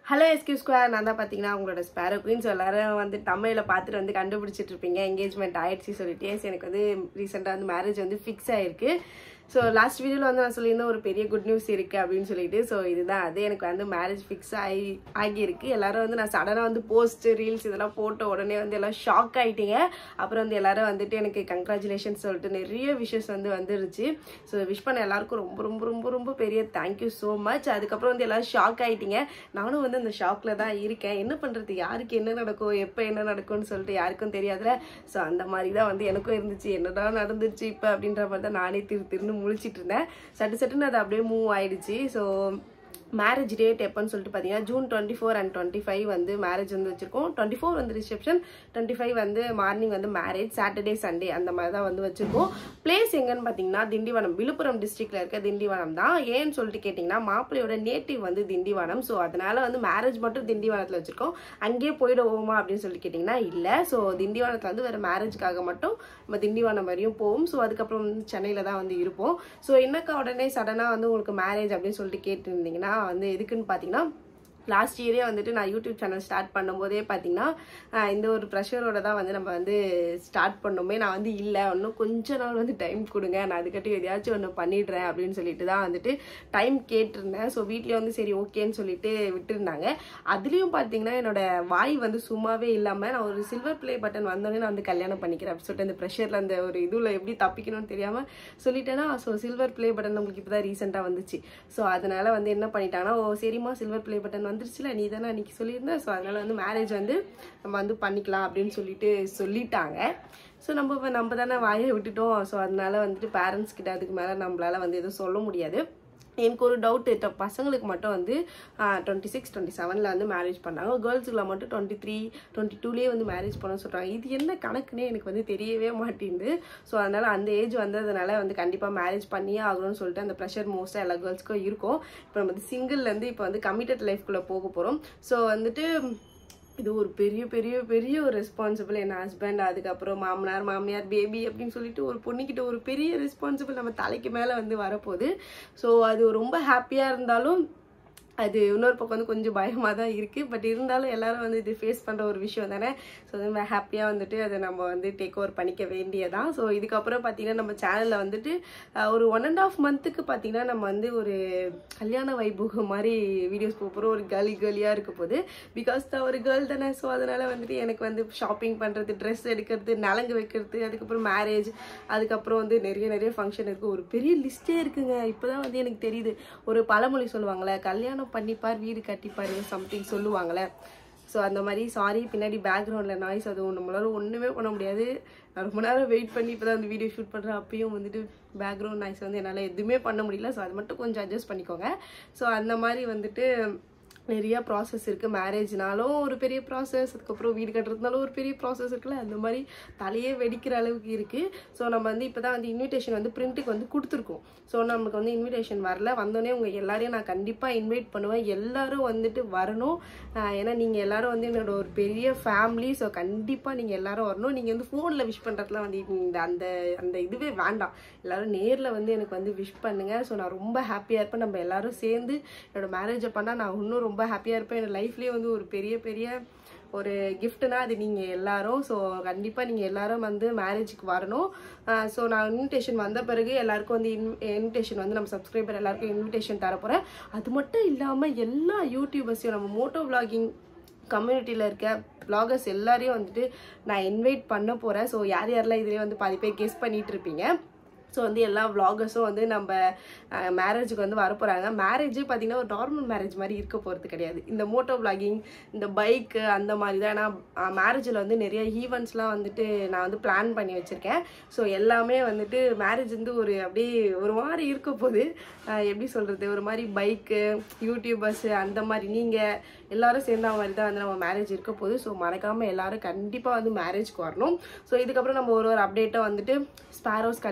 hello எஸ்கியூ square நான் தான் பார்த்தீங்கன்னா உங்களோட ஸ்பேரோ குயின்ஸ் எல்லாரும் வந்து தமிழில் பார்த்துட்டு வந்து கண்டுபிடிச்சிட்டு இருப்பீங்க என்கேஜ்மெண்ட் ஆயிடுச்சு சொல்லிட்டு yes, எனக்கு வந்து ரீசெண்டாக வந்து மேரேஜ் வந்து ஃபிக்ஸ் ஆயிருக்கு ஸோ லாஸ்ட் வீடியோவில் வந்து நான் சொல்லியிருந்தேன் ஒரு பெரிய குட் நியூஸ் இருக்குது அப்படின்னு சொல்லிட்டு ஸோ இதுதான் அது எனக்கு வந்து மேரேஜ் ஃபிக்ஸ் ஆகி ஆகியிருக்கு எல்லாரும் வந்து நான் சடனாக வந்து போஸ்ட் ரீல்ஸ் இதெல்லாம் போட்ட உடனே வந்து எல்லாம் ஷாக் ஆகிட்டீங்க அப்புறம் வந்து எல்லாரும் வந்துட்டு எனக்கு கங்க்ராச்சுலேஷன் சொல்லிட்டு நிறைய விஷஸ் வந்து வந்துருச்சு ஸோ விஷ் பண்ண எல்லாருக்கும் ரொம்ப ரொம்ப ரொம்ப ரொம்ப பெரிய தேங்க்யூ ஸோ மச் அதுக்கப்புறம் வந்து எல்லாரும் ஷாக் ஆகிட்டீங்க நானும் வந்து அந்த ஷாக்கில் தான் இருக்கேன் என்ன பண்ணுறது யாருக்கு என்ன நடக்கும் எப்போ என்ன நடக்கும்னு சொல்லிட்டு யாருக்கும் தெரியாதுல ஸோ அந்த மாதிரி தான் வந்து எனக்கும் இருந்துச்சு என்னதான் நடந்துச்சு இப்போ அப்படின்ற மாதிரி தான் நானே திரு திருன்னு முழிச்சிட்டு இருந்தேன் சட்டு சட்டுன்னு அது அப்படியே மூவ் ஆயிடுச்சு ஸோ மேரேஜ் டேட் எப்போன்னு சொல்லிட்டு பார்த்தீங்கன்னா June twenty four and twenty five வந்து மேரேஜ் வந்து வச்சிருக்கோம் டுவெண்ட்டி ஃபோர் வந்து ரிசப்ஷன் டுவெண்ட்டி ஃபைவ் வந்து மார்னிங் வந்து மேரேஜ் சாட்டர்டே சண்டே அந்த மாதிரி தான் வந்து வச்சிருக்கோம் பிளேஸ் எங்கன்னு பார்த்தீங்கன்னா திண்டிவனம் விழுப்புரம் டிஸ்ட்ரிக்ட்ல இருக்க திண்டிவனம் தான் ஏன்னு சொல்லிட்டு கேட்டிங்கன்னா மாப்பிள்ளையோட நேட்டிவ் வந்து திண்டிவனம் ஸோ அதனால வந்து மேரேஜ் மட்டும் திண்டிவனத்தில் வச்சிருக்கோம் அங்கேயே போயிடுவோமா அப்படின்னு சொல்லிட்டு கேட்டிங்கன்னா இல்லை ஸோ திண்டிவனத்தில் வந்து வேறு மேரேஜ்க்காக மட்டும் நம்ம திண்டிவனம் வரையும் போவோம் ஸோ அதுக்கப்புறம் வந்து சென்னையில் தான் வந்து இருப்போம் ஸோ என்னக்கா உடனே சடனாக வந்து உங்களுக்கு மேரேஜ் அப்படின்னு சொல்லிட்டு கேட்டிருந்தீங்கன்னா வந்து எதுக்குன்னு பார்த்தீங்கன்னா லாஸ்ட் இயரே வந்துட்டு நான் யூடியூப் சேனல் ஸ்டார்ட் பண்ணும்போதே பார்த்தீங்கன்னா ஆஹ் இந்த ஒரு ப்ரெஷரோட தான் வந்து நம்ம வந்து ஸ்டார்ட் பண்ணோமே நான் வந்து இல்லை இன்னும் கொஞ்ச நாள் வந்து டைம் கொடுங்க நான் அதுக்கட்டி எதையாச்சும் ஒன்று பண்ணிடுறேன் அப்படின்னு சொல்லிட்டு தான் வந்துட்டு டைம் கேட்டிருந்தேன் ஸோ வீட்லேயே வந்து சரி ஓகேன்னு சொல்லிட்டு விட்டுருந்தாங்க அதுலேயும் பார்த்தீங்கன்னா என்னோட வாய் வந்து சும்மாவே இல்லாமல் நான் ஒரு சில்வர் ப்ளே பட்டன் வந்தோடனே நான் வந்து கல்யாணம் பண்ணிக்கிறேன் அப்படின்னு சொல்லிட்டு அந்த ப்ரெஷரில் அந்த ஒரு இதுல எப்படி தப்பிக்கணும்னு தெரியாமல் சொல்லிட்டேன்னா ஸோ சில்வர் ப்ளே பட்டன் நம்மளுக்கு இப்போ தான் ரீசெண்டாக வந்துச்சு ஸோ அதனால வந்து என்ன பண்ணிட்டாங்கன்னா ஓ சரிம்மா சில்வர் ப்ளே பட்டன் வந்துருச்சுல நீ தானே அன்னைக்கு சொல்லியிருந்த ஸோ அதனால வந்து மேரேஜ் வந்து நம்ம வந்து பண்ணிக்கலாம் அப்படின்னு சொல்லிட்டு சொல்லிட்டாங்க ஸோ நம்ம இப்ப நம்ம தானே வாயை விட்டுட்டோம் ஸோ அதனால வந்துட்டு பேரண்ட்ஸ் கிட்ட அதுக்கு மேலே நம்மளால வந்து எதுவும் சொல்ல முடியாது எனக்கு ஒரு டவுட்டு பசங்களுக்கு மட்டும் வந்து டுவெண்ட்டி சிக்ஸ் டுவெண்ட்டி செவனில் வந்து மேரேஜ் பண்ணாங்க கேர்ள்ஸுக்குலாம் மட்டும் டுவெண்ட்டி த்ரீ டுவெண்ட்டி டூலேயே வந்து மேரேஜ் பண்ண சொல்கிறாங்க இது என்ன கணக்குன்னே எனக்கு வந்து தெரியவே மாட்டேங்குது ஸோ அதனால் அந்த ஏஜ் வந்ததுனால வந்து கண்டிப்பாக மேரேஜ் பண்ணியே ஆகணும்னு சொல்லிட்டு அந்த ப்ரெஷர் மோஸ்ட்டாக எல்லா கேர்ள்ஸ்க்கும் இருக்கும் இப்போ நம்ம வந்து சிங்கிள்லேருந்து இப்போ வந்து கமிட்டட் லைஃப்குள்ளே போக போகிறோம் ஸோ வந்துட்டு இது ஒரு பெரிய பெரிய பெரிய ஒரு ரெஸ்பான்சிபிள் என் ஹஸ்பண்ட் அதுக்கப்புறம் மாமனார் மாமியார் பேபி அப்படின்னு சொல்லிட்டு ஒரு பொண்ணுக்கிட்ட ஒரு பெரிய ரெஸ்பான்சிபிள் நம்ம தலைக்கு மேலே வந்து வரப்போகுது ஸோ அது ரொம்ப ஹாப்பியாக இருந்தாலும் அது இன்னொரு பக்கம் வந்து கொஞ்சம் பயமாக தான் இருக்குது பட் இருந்தாலும் எல்லாரும் வந்து இது ஃபேஸ் பண்ணுற ஒரு விஷயம் தானே ஸோ வந்து ஹாப்பியாக வந்துட்டு அதை நம்ம வந்து டேக் ஓவர் பண்ணிக்க வேண்டியதான் ஸோ இதுக்கப்புறம் பார்த்தீங்கன்னா நம்ம சேனலில் வந்துட்டு அஹ், ஒரு ஒன் அண்ட் ஆஃப் மந்த்துக்கு பார்த்தீங்கன்னா நம்ம வந்து ஒரு கல்யாண வைபோகம் மாதிரி வீடியோஸ் போகிறோம் ஒரு கேர்லி கேர்லியாக இருக்க போகுது பிகாஸ் தான் ஒரு கேர்ள் தானே ஸோ அதனால் வந்துட்டு எனக்கு வந்து ஷாப்பிங் பண்ணுறது ட்ரெஸ் எடுக்கிறது நலங்கு வைக்கிறது அதுக்கப்புறம் மேரேஜ் அதுக்கப்புறம் வந்து நிறைய நிறைய ஃபங்க்ஷன் இருக்குது ஒரு பெரிய லிஸ்ட்டே இருக்குங்க இப்போ தான் வந்து எனக்கு தெரியுது ஒரு பழமொழி சொல்லுவாங்களே கல்யாணம் பண்ணிப்பார் வீடு கட்டிப்பார் சம்திங் சொல்லுவாங்களே ஸோ அந்த மாதிரி சாரி பின்னாடி பேக்ரவுண்டில் நாய்ஸ் அதுவும் நம்மளால ஒன்றுமே பண்ண முடியாது நான் ரொம்ப நேரம் வெயிட் பண்ணி இப்போ தான் அந்த வீடியோ ஷூட் பண்ணுறேன் அப்பயும் வந்துட்டு பேக்ரவுண்ட் நாய்ஸ் வந்து என்னால் எதுவுமே பண்ண முடியல ஸோ அது மட்டும் கொஞ்சம் அட்ஜஸ்ட் பண்ணிக்கோங்க ஸோ அந்த மாதிரி வந்துட்டு நிறைய ப்ராசஸ் இருக்குது மேரேஜ்னாலும் ஒரு பெரிய ப்ராசஸ் அதுக்கப்புறம் வீடு கட்டுறதுனாலும் ஒரு பெரிய ப்ராசஸ் இருக்குல்ல அந்த மாதிரி தலையே வெடிக்கிற அளவுக்கு இருக்குது ஸோ நம்ம வந்து இப்போ தான் வந்து இன்விடேஷன் வந்து பிரிண்ட்டுக்கு வந்து கொடுத்துருக்கோம் ஸோ நமக்கு வந்து இன்விடேஷன் வரல வந்தோடனே உங்கள் எல்லாரையும் நான் கண்டிப்பாக இன்வைட் பண்ணுவேன் எல்லாரும் வந்துட்டு வரணும் ஆஹ் ஏன்னா நீங்கள் எல்லாரும் வந்து என்னோட ஒரு பெரிய ஃபேமிலி ஸோ கண்டிப்பாக நீங்கள் எல்லாரும் வரணும் நீங்கள் வந்து ஃபோனில் விஷ் பண்ணுறதுலாம் வந்து இந்த அந்த அந்த இதுவே வேண்டாம் எல்லாரும் நேரில் வந்து எனக்கு வந்து விஷ் பண்ணுங்கள் ஸோ நான் ரொம்ப ஹாப்பியாக இருப்பேன் நம்ம எல்லாரும் சேர்ந்து என்னோட மேரேஜை பண்ணால் நான் இன்னும் ரொம்ப ஹாப்பியாக இருப்பேன் என்னோட லைஃப்லேயே வந்து ஒரு பெரிய பெரிய ஒரு கிஃப்ட்னா அது நீங்கள் எல்லாரும் ஸோ கண்டிப்பாக நீங்கள் எல்லாரும் வந்து மேரேஜுக்கு வரணும் ஸோ நான் இன்விடேஷன் வந்த பிறகு எல்லாருக்கும் வந்து இன்விடேஷன் வந்து நம்ம சப்ஸ்கிரைபர் எல்லாருக்கும் இன்விடேஷன் தரப்போகிறேன் அது மட்டும் இல்லாமல் எல்லா யூடியூபர்ஸையும் நம்ம மோட்டோ vlogging கம்யூனிட்டியில் இருக்க vloggers எல்லாரையும் வந்துட்டு நான் இன்வைட் பண்ண போகிறேன் ஸோ யார் யாரெல்லாம் இதுலேயே வந்து பாதி பேர் கெஸ் பண்ணிட்டு இருப்பீங்க ஸோ வந்து எல்லா vloggers-உம் வந்து நம்ம மேரேஜுக்கு வந்து வரப்போகிறாங்க மேரேஜ் பார்த்தீங்கன்னா ஒரு நார்மல் மேரேஜ் மாதிரி இருக்க போகிறது கிடையாது இந்த மோட்டோ vlogging இந்த பைக்கு அந்த மாதிரி தான் ஏன்னா மேரேஜில் வந்து நிறைய ஈவெண்ட்ஸ்லாம் வந்துட்டு நான் வந்து பிளான் பண்ணி வச்சுருக்கேன் ஸோ எல்லாமே வந்துட்டு மேரேஜ் வந்து ஒரு அப்படியே ஒரு மாதிரி இருக்க போகுது ஆஹ் எப்படி சொல்கிறது ஒரு மாதிரி பைக்கு யூடியூபர்ஸு அந்த மாதிரி நீங்கள் எல்லாரும் சேர்ந்த மாதிரி தான் வந்து நம்ம மேரேஜ் இருக்க போகுது ஸோ மறக்காமல் எல்லாரும் கண்டிப்பாக வந்து மேரேஜ்க்கு வரணும் ஸோ இதுக்கப்புறம் நம்ம ஒரு ஒரு அப்டேட்டை வந்துட்டு ஸ்பாரோஸ் கல்யாணம் அப்படின்னு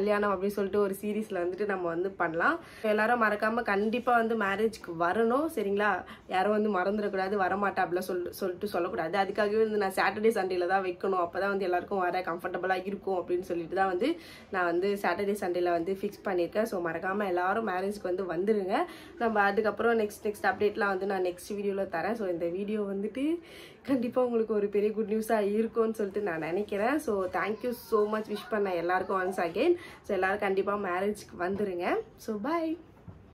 அப்படி சொல்லிட்டு ஒரு சீரீஸில் வந்துட்டு நம்ம வந்து பண்ணலாம் எல்லாரும் மறக்காமல் கண்டிப்பாக வந்து மேரேஜ்க்கு வரணும் சரிங்களா யாரும் வந்து மறந்துடக்கூடாது வரமாட்டா அப்படிலாம் சொல் சொல்லிட்டு சொல்லக்கூடாது அதுக்காகவே வந்து நான் சாட்டர்டே சண்டேல தான் வைக்கணும் அப்போ தான் வந்து எல்லாருக்கும் வர கம்ஃபர்டபுளாக இருக்கும் அப்படின்னு சொல்லிட்டு தான் வந்து நான் வந்து சாட்டர்டே சண்டேல வந்து ஃபிக்ஸ் பண்ணியிருக்கேன் ஸோ மறக்காமல் எல்லாரும் மேரேஜ்க்கு வந்து வந்துருங்க நம்ம அதுக்கப்புறம் நெக்ஸ்ட் நெக்ஸ்ட் அப்டேட்லாம் வந்து நான் நெக்ஸ்ட் வீடியோவில் தரேன் ஸோ இந்த வீடியோ வந்துட்டு கண்டிப்பாக உங்களுக்கு ஒரு பெரிய குட் நியூஸாக இருக்கும்னு சொல்லிட்டு நான் நினைக்கிறேன் so thank you so much wish பண்ண எல்லாருக்கும் ஒன்ஸ் அகெயின் ஸோ எல்லாரும் கண்டிப்பாக மேரேஜ்க்கு வந்துருங்க ஸோ பாய்